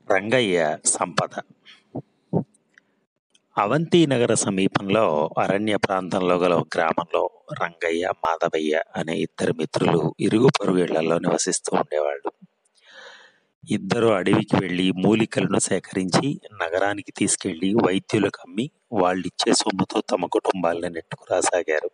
రంగయ్య సంపద అవంతి నగర సమీపంలో అరణ్య ప్రాంతంలో గల ఒక గ్రామంలో రంగయ్య మాధవయ్య అనే ఇద్దరు మిత్రులు ఇరుగు పొరుగు ఇళ్లలో నివసిస్తూ ఉండేవాళ్ళు ఇద్దరు అడవికి వెళ్లి మూలికలను సేకరించి నగరానికి తీసుకెళ్లి వైద్యులకు అమ్మి వాళ్ళిచ్చే సొమ్ముతో తమ కుటుంబాలను నెట్టుకురాసాగారు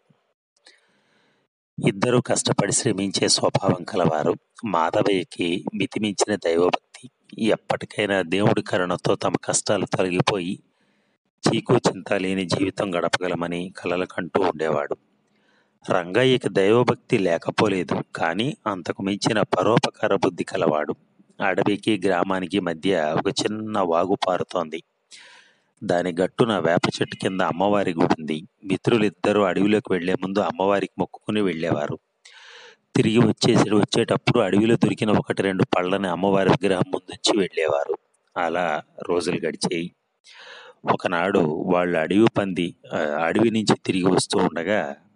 ఇద్దరు కష్టపడి శ్రమించే స్వభావం కలవారు మాధవయ్యకి మితిమించిన దైవభక్తి ఎప్పటికైనా దేవుడి కరుణతో తమ కష్టాలు తొలగిపోయి చీకు చింత లేని జీవితం గడపగలమని కలలు కంటూ ఉండేవాడు రంగయ్యకి దైవభక్తి లేకపోలేదు కానీ అంతకు మించిన పరోపకార బుద్ధి కలవాడు అడవికి గ్రామానికి మధ్య ఒక చిన్న వాగు పారుతోంది దాని గట్టున వేప చెట్టు కింద అమ్మవారి గుడి ఉంది మిత్రులిద్దరూ అడవిలోకి వెళ్లే ముందు అమ్మవారికి మొక్కుకుని వెళ్ళేవారు తిరిగి వచ్చేసి వచ్చేటప్పుడు అడవిలో దొరికిన ఒకటి రెండు పళ్ళని అమ్మవారి విగ్రహం ముందుంచి వెళ్ళేవారు అలా రోజులు గడిచాయి ఒకనాడు వాళ్ళు అడవి పంది ఆ, అడవి నుంచి తిరిగి వస్తూ ఉండగా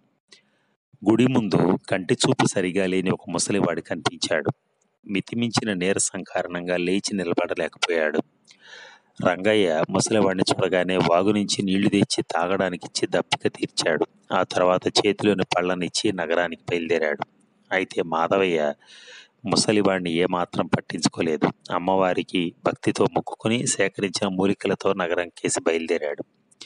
గుడి ముందు కంటి చూపు సరిగా లేని ఒక ముసలివాడు కనిపించాడు మితిమించిన నీరసం కారణంగా లేచి నిలబడలేకపోయాడు రంగయ్య ముసలివాడిని చూడగానే వాగు నుంచి నీళ్లు తెచ్చి తాగడానికి ఇచ్చి దప్పిక తీర్చాడు ఆ తర్వాత చేతిలోని పళ్ళనిచ్చి నగరానికి బయలుదేరాడు అయితే మాధవయ్య ముసలివాడిని ఏమాత్రం పట్టించుకోలేదు అమ్మవారికి భక్తితో మొక్కుకుని సేకరించిన మూలికలతో నగరం కేసి బయలుదేరాడు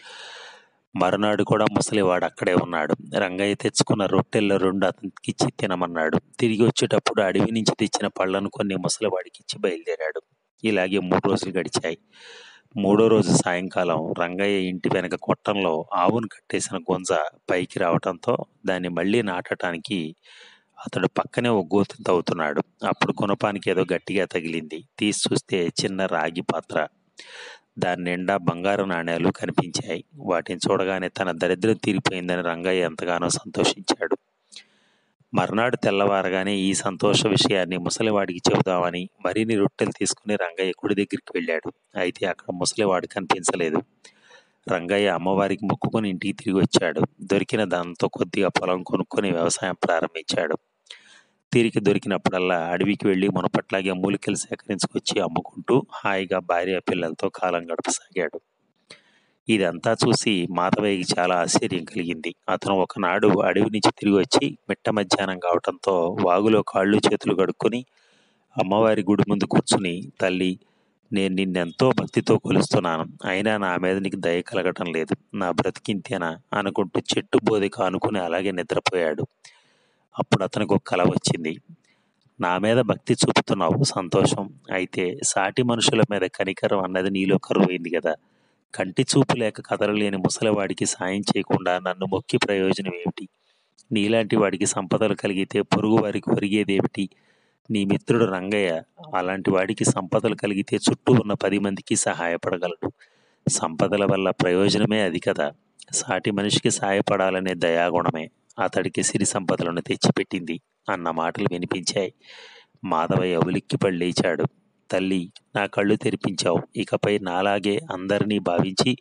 మరునాడు కూడా ముసలివాడు అక్కడే ఉన్నాడు రంగయ్య తెచ్చుకున్న రొట్టెల్లో రెండు అతనికి ఇచ్చి తినమన్నాడు తిరిగి వచ్చేటప్పుడు అడవి నుంచి తెచ్చిన పళ్ళను కొన్ని ముసలివాడికి ఇచ్చి బయలుదేరాడు ఇలాగే మూడు రోజులు గడిచాయి మూడో రోజు సాయంకాలం రంగయ్య ఇంటి వెనక కొట్టంలో ఆవును కట్టేసిన గుంజ పైకి రావటంతో దాన్ని మళ్ళీ నాటటానికి అతడు పక్కనే ఒక గోతిని తవ్వుతున్నాడు అప్పుడు గుణపానికి ఏదో గట్టిగా తగిలింది తీసి చూస్తే చిన్న రాగి పాత్ర దాని నిండా బంగారు నాణేలు కనిపించాయి వాటిని చూడగానే తన దరిద్రం తీరిపోయిందని రంగయ్య ఎంతగానో సంతోషించాడు మర్నాడు తెల్లవారగానే ఈ సంతోష విషయాన్ని ముసలివాడికి చెబుదామని మరిన్ని రొట్టెలు తీసుకుని రంగయ్య గుడి దగ్గరికి వెళ్ళాడు అయితే అక్కడ ముసలివాడు కనిపించలేదు రంగయ్య అమ్మవారికి మొక్కుకొని ఇంటికి తిరిగి వచ్చాడు దొరికిన దాంతో కొద్దిగా పొలం కొనుక్కొని వ్యవసాయం ప్రారంభించాడు తీరిక దొరికినప్పుడల్లా అడవికి వెళ్ళి మునపట్లాగే మూలికలు సేకరించుకొచ్చి అమ్ముకుంటూ హాయిగా భార్య పిల్లలతో కాలం గడపసాగాడు ఇదంతా చూసి మాధవయ్యకి చాలా ఆశ్చర్యం కలిగింది అతను ఒకనాడు అడవి నుంచి తిరిగి వచ్చి మిట్ట మధ్యాహ్నం కావటంతో వాగులో కాళ్ళు చేతులు కడుక్కొని అమ్మవారి గుడి ముందు కూర్చుని తల్లి నేను నిన్నెంతో భక్తితో కొలుస్తున్నాను అయినా నా మీద నీకు దయ కలగటం లేదు నా బ్రతికింతేనా అనుకుంటూ చెట్టు బోధిక అనుకుని అలాగే నిద్రపోయాడు అప్పుడు అతనికి ఒక కల వచ్చింది నా మీద భక్తి చూపుతున్నావు సంతోషం అయితే సాటి మనుషుల మీద కనికరం అన్నది నీలో కరువైంది కదా కంటి చూపు లేక కదలలేని ముసలివాడికి సాయం చేయకుండా నన్ను మొక్కి ప్రయోజనం ఏమిటి నీలాంటి వాడికి సంపదలు కలిగితే పొరుగు వారికి ఒరిగేదేమిటి నీ మిత్రుడు రంగయ్య అలాంటి వాడికి సంపదలు కలిగితే చుట్టూ ఉన్న పది మందికి సహాయపడగలడు సంపదల వల్ల ప్రయోజనమే అది కదా సాటి మనిషికి సహాయపడాలనే దయాగుణమే అతడికి సిరి సంపదలను తెచ్చిపెట్టింది అన్న మాటలు వినిపించాయి మాధవయ్య ఉలిక్కిపడి లేచాడు తల్లి నా కళ్ళు తెరిపించావు ఇకపై నాలాగే అందరినీ భావించి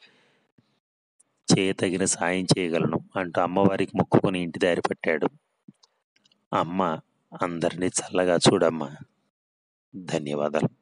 చేయతగిన సాయం చేయగలను అంటూ అమ్మవారికి మొక్కుకొని ఇంటి దారి పట్టాడు అమ్మ అందరినీ చల్లగా చూడమ్మా ధన్యవాదాలు